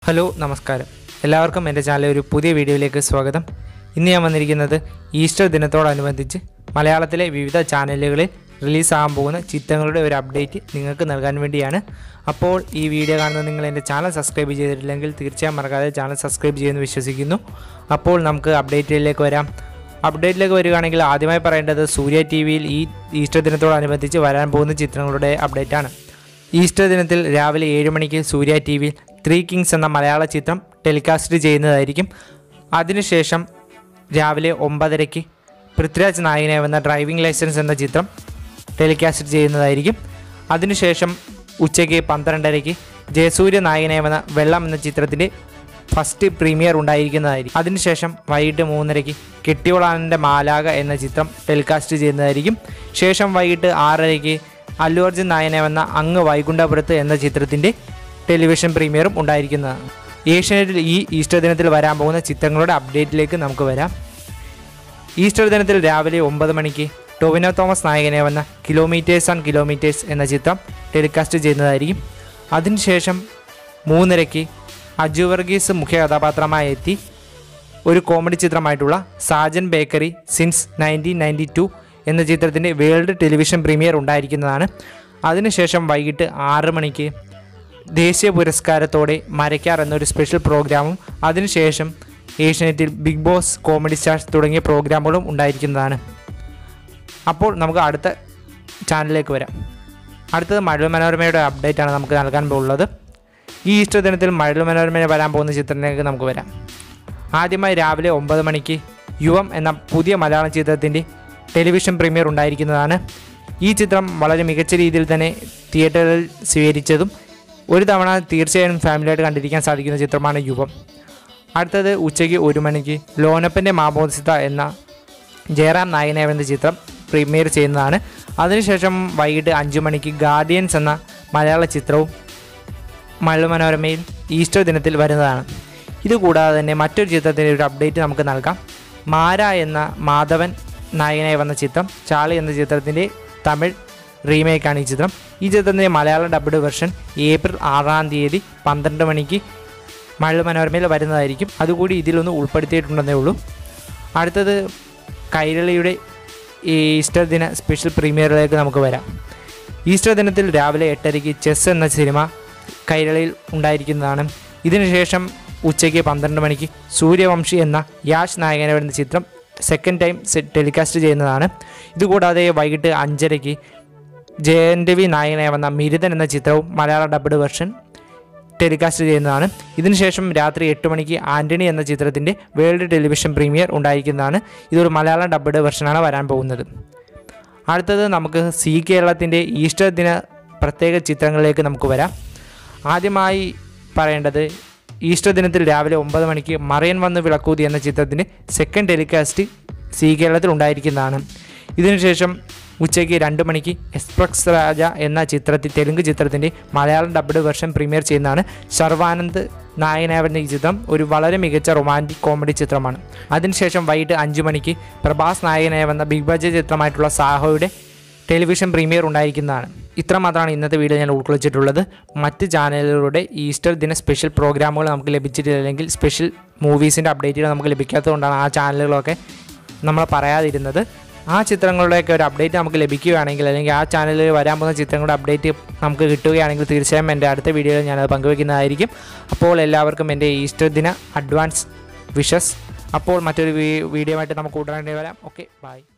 hello നമസ്കാരം എല്ലാവർക്കും എൻ്റെ ചാനലിലെ ഒരു പുതിയ വീഡിയോയിലേക്ക് സ്വാഗതം ഇന്ന് ഞാൻ വന്നിരിക്കുന്നത് ഈസ്റ്റർ ദിനത്തോടനുബന്ധിച്ച് മലയാളത്തിലെ വിവിധ ചാനലുകളിൽ റിലീസാകാൻ പോകുന്ന ചിത്രങ്ങളുടെ ഒരു അപ്ഡേറ്റ് നിങ്ങൾക്ക് നൽകാൻ വേണ്ടിയാണ് അപ്പോൾ ഈ വീഡിയോ കാണുന്ന നിങ്ങൾ എൻ്റെ ചാനൽ സബ്സ്ക്രൈബ് ചെയ്തിട്ടില്ലെങ്കിൽ തീർച്ചയായും മറക്കാതെ ചാനൽ സബ്സ്ക്രൈബ് ചെയ്യുമെന്ന് വിശ്വസിക്കുന്നു അപ്പോൾ നമുക്ക് അപ്ഡേറ്റിലേക്ക് വരാം അപ്ഡേറ്റിലേക്ക് വരികയാണെങ്കിൽ ആദ്യമായി പറയേണ്ടത് സൂര്യ ടി വിയിൽ ഈ ഈസ്റ്റർ ദിനത്തോടനുബന്ധിച്ച് വരാൻ പോകുന്ന ചിത്രങ്ങളുടെ അപ്ഡേറ്റാണ് ഈസ്റ്റർ ദിനത്തിൽ രാവിലെ ഏഴ് മണിക്ക് സൂര്യ ടി വിയിൽ ത്രീ കിങ്സ് എന്ന മലയാള ചിത്രം ടെലികാസ്റ്റ് ചെയ്യുന്നതായിരിക്കും അതിനുശേഷം രാവിലെ ഒമ്പതരയ്ക്ക് പൃഥ്വിരാജ് നായകനെ വന്ന ഡ്രൈവിംഗ് ലൈസൻസ് എന്ന ചിത്രം ടെലികാസ്റ്റ് ചെയ്യുന്നതായിരിക്കും അതിനുശേഷം ഉച്ചയ്ക്ക് പന്ത്രണ്ടരയ്ക്ക് ജയസൂര്യ നായകനെ വന്ന വെള്ളം എന്ന ചിത്രത്തിൻ്റെ ഫസ്റ്റ് പ്രീമിയർ ഉണ്ടായിരിക്കുന്നതായിരിക്കും അതിനുശേഷം വൈകിട്ട് മൂന്നരയ്ക്ക് കെട്ടിയോളാനൻ്റെ മാലാക എന്ന ചിത്രം ടെലികാസ്റ്റ് ചെയ്യുന്നതായിരിക്കും ശേഷം വൈകിട്ട് ആറരയ്ക്ക് അല്ലു അർജുൻ നായകനെ വന്ന അങ്ങ് വൈകുണ്ഠപുരത്ത് എന്ന ചിത്രത്തിൻ്റെ ടെലിവിഷൻ പ്രീമിയറും ഉണ്ടായിരിക്കുന്നതാണ് ഏഷ്യാനെറ്റിൽ ഈ ഈസ്റ്റർ ദിനത്തിൽ വരാൻ പോകുന്ന ചിത്രങ്ങളുടെ അപ്ഡേറ്റിലേക്ക് നമുക്ക് വരാം ഈസ്റ്റർ ദിനത്തിൽ രാവിലെ ഒമ്പത് മണിക്ക് ടൊവിനോ തോമസ് നായകനെ വന്ന കിലോമീറ്റേഴ്സ് ആൻഡ് കിലോമീറ്റേഴ്സ് എന്ന ചിത്രം ടെലികാസ്റ്റ് ചെയ്യുന്നതായിരിക്കും അതിനുശേഷം മൂന്നരയ്ക്ക് അജു വർഗീസ് മുഖ്യ കഥാപാത്രമായി എത്തി ഒരു കോമഡി ചിത്രമായിട്ടുള്ള Sajan bakery since nineteen ninety two എന്ന ചിത്രത്തിൻ്റെ വേൾഡ് ടെലിവിഷൻ പ്രീമിയർ ഉണ്ടായിരിക്കുന്നതാണ് അതിനുശേഷം വൈകിട്ട് ആറ് മണിക്ക് ദേശീയ പുരസ്കാരത്തോടെ മരയ്ക്കാർ എന്നൊരു സ്പെഷ്യൽ പ്രോഗ്രാമും അതിനുശേഷം ഏഷ്യനെറ്റിൽ ബിഗ് ബോസ് കോമഡി സ്റ്റാർസ് തുടങ്ങിയ പ്രോഗ്രാമുകളും ഉണ്ടായിരിക്കുന്നതാണ് അപ്പോൾ നമുക്ക് അടുത്ത ചാനലിലേക്ക് വരാം അടുത്തത് മഴ മനോരമയുടെ അപ്ഡേറ്റ് ആണ് നമുക്ക് നൽകാൻ പോകുന്നത് ഈ ഈസ്റ്റർ ദിനത്തിൽ മഴ മനോരമയിൽ വരാൻ പോകുന്ന ചിത്രത്തിലേക്ക് നമുക്ക് വരാം ആദ്യമായി രാവിലെ ഒമ്പത് മണിക്ക് യുവം എന്ന പുതിയ മലയാളം ചിത്രത്തിൻ്റെ ടെലിവിഷൻ പ്രീമിയർ ഉണ്ടായിരിക്കുന്നതാണ് ഈ ചിത്രം വളരെ മികച്ച രീതിയിൽ തന്നെ തിയേറ്ററിൽ സ്വീകരിച്ചതും ഒരു തവണ തീർച്ചയായും ഫാമിലിയായിട്ട് കണ്ടിരിക്കാൻ സാധിക്കുന്ന ചിത്രമാണ് യുവം അടുത്തത് ഉച്ചയ്ക്ക് ഒരു മണിക്ക് ലോനപ്പൻ്റെ മാമോദിസ എന്ന ജയറാം നായകനെ എന്ന ചിത്രം പ്രീമിയർ ചെയ്യുന്നതാണ് അതിനുശേഷം വൈകിട്ട് അഞ്ച് മണിക്ക് ഗാർഡിയൻസ് എന്ന മലയാള ചിത്രവും മഴ മനോരമയിൽ ഈസ്റ്റർ ദിനത്തിൽ വരുന്നതാണ് ഇതുകൂടാതെ തന്നെ മറ്റൊരു ചിത്രത്തിൻ്റെ ഒരു അപ്ഡേറ്റ് നമുക്ക് നൽകാം മാര എന്ന മാധവൻ നായകനായി വന്ന ചിത്രം ചാളി എന്ന ചിത്രത്തിൻ്റെ തമിഴ് റീമേക്കാണ് ഈ ചിത്രം ഈ ചിത്രത്തിൻ്റെ മലയാളം ഡബ്ഡ് വെർഷൻ ഏപ്രിൽ ആറാം തീയതി പന്ത്രണ്ട് മണിക്ക് മഴ മനോരമയിൽ വരുന്നതായിരിക്കും അതുകൂടി ഇതിലൊന്ന് ഉൾപ്പെടുത്തിയിട്ടുണ്ടെന്നേ ഉള്ളൂ അടുത്തത് കൈരളിയുടെ ഈ ഈസ്റ്റർ ദിന സ്പെഷ്യൽ പ്രീമിയറിലേക്ക് നമുക്ക് വരാം ഈസ്റ്റർ ദിനത്തിൽ രാവിലെ എട്ടരയ്ക്ക് ചെസ് എന്ന സിനിമ കൈരളിയിൽ ഉണ്ടായിരിക്കുന്നതാണ് ഇതിനുശേഷം ഉച്ചയ്ക്ക് പന്ത്രണ്ട് മണിക്ക് സൂര്യവംശി എന്ന യാഷ് നായകനെ വരുന്ന ചിത്രം സെക്കൻഡ് ടൈം ടെലികാസ്റ്റ് ചെയ്യുന്നതാണ് ഇതുകൂടാതെ വൈകിട്ട് അഞ്ചരയ്ക്ക് ജയൻ രവി നായകനെ വന്ന മിരുതൻ എന്ന ചിത്രവും മലയാള ഡബ്ഡ് വെർഷൻ ടെലികാസ്റ്റ് ചെയ്യുന്നതാണ് ഇതിനുശേഷം രാത്രി എട്ട് മണിക്ക് ആൻ്റണി എന്ന ചിത്രത്തിൻ്റെ വേൾഡ് ടെലിവിഷൻ പ്രീമിയർ ഉണ്ടായിരിക്കുന്നതാണ് ഇതൊരു മലയാളം ഡബ്ഡ് വെർഷനാണ് വരാൻ പോകുന്നത് അടുത്തത് നമുക്ക് സി കേരളത്തിൻ്റെ ഈസ്റ്റർ ദിന പ്രത്യേക ചിത്രങ്ങളിലേക്ക് നമുക്ക് വരാം ആദ്യമായി പറയേണ്ടത് ഈസ്റ്റർ ദിനത്തിൽ രാവിലെ ഒമ്പത് മണിക്ക് മറിയൻ വന്ന് വിളക്കൂതി എന്ന ചിത്രത്തിൻ്റെ സെക്കൻഡ് ടെലികാസ്റ്റ് സി കേരളത്തിൽ ഉണ്ടായിരിക്കുന്നതാണ് ഇതിനുശേഷം ഉച്ചയ്ക്ക് രണ്ട് മണിക്ക് എക്സ്പ്രസ് രാജ എന്ന ചിത്രത്തിൽ തെലുങ്ക് ചിത്രത്തിൻ്റെ മലയാളം ഡബ്ഡ് വെർഷൻ പ്രീമിയർ ചെയ്യുന്നതാണ് സർവാനന്ദ് നായകനായ വരുന്ന ഈ ചിത്രം ഒരു വളരെ മികച്ച റൊമാൻറ്റിക് കോമഡി ചിത്രമാണ് അതിനുശേഷം വൈകിട്ട് അഞ്ച് മണിക്ക് പ്രഭാസ് നായകനായ വന്ന ബിഗ് ബഡ്ജറ്റ് ചിത്രമായിട്ടുള്ള സാഹോയുടെ ടെലിവിഷൻ പ്രീമിയർ ഉണ്ടായിരിക്കുന്നതാണ് ഇത്ര മാത്രമാണ് ഇന്നത്തെ വീഡിയോ ഞാൻ ഉൾക്കൊള്ളിച്ചിട്ടുള്ളത് മറ്റ് ചാനലുകളുടെ ഈസ്റ്റർ ദിന സ്പെഷ്യൽ പ്രോഗ്രാമുകൾ നമുക്ക് ലഭിച്ചിട്ടില്ലെങ്കിൽ സ്പെഷ്യൽ മൂവീസിൻ്റെ അപ്ഡേറ്റുകൾ നമുക്ക് ലഭിക്കാത്തതുകൊണ്ടാണ് ആ ചാനലുകളൊക്കെ നമ്മൾ പറയാതിരുന്നത് ആ ചിത്രങ്ങളുടെയൊക്കെ ഒരു അപ്ഡേറ്റ് നമുക്ക് ലഭിക്കുകയാണെങ്കിൽ അല്ലെങ്കിൽ ആ ചാനലിൽ വരാൻ പോകുന്ന ചിത്രങ്ങളുടെ അപ്ഡേറ്റ് നമുക്ക് കിട്ടുകയാണെങ്കിൽ തീർച്ചയായും എൻ്റെ അടുത്ത വീഡിയോയിൽ ഞാനത് പങ്കുവയ്ക്കുന്നതായിരിക്കും അപ്പോൾ എല്ലാവർക്കും എൻ്റെ ഈസ്റ്റർ ദിന അഡ്വാൻസ് വിഷസ് അപ്പോൾ മറ്റൊരു വീഡിയോ ആയിട്ട് നമുക്ക് ഉടനെ വരാം ഓക്കെ ബൈ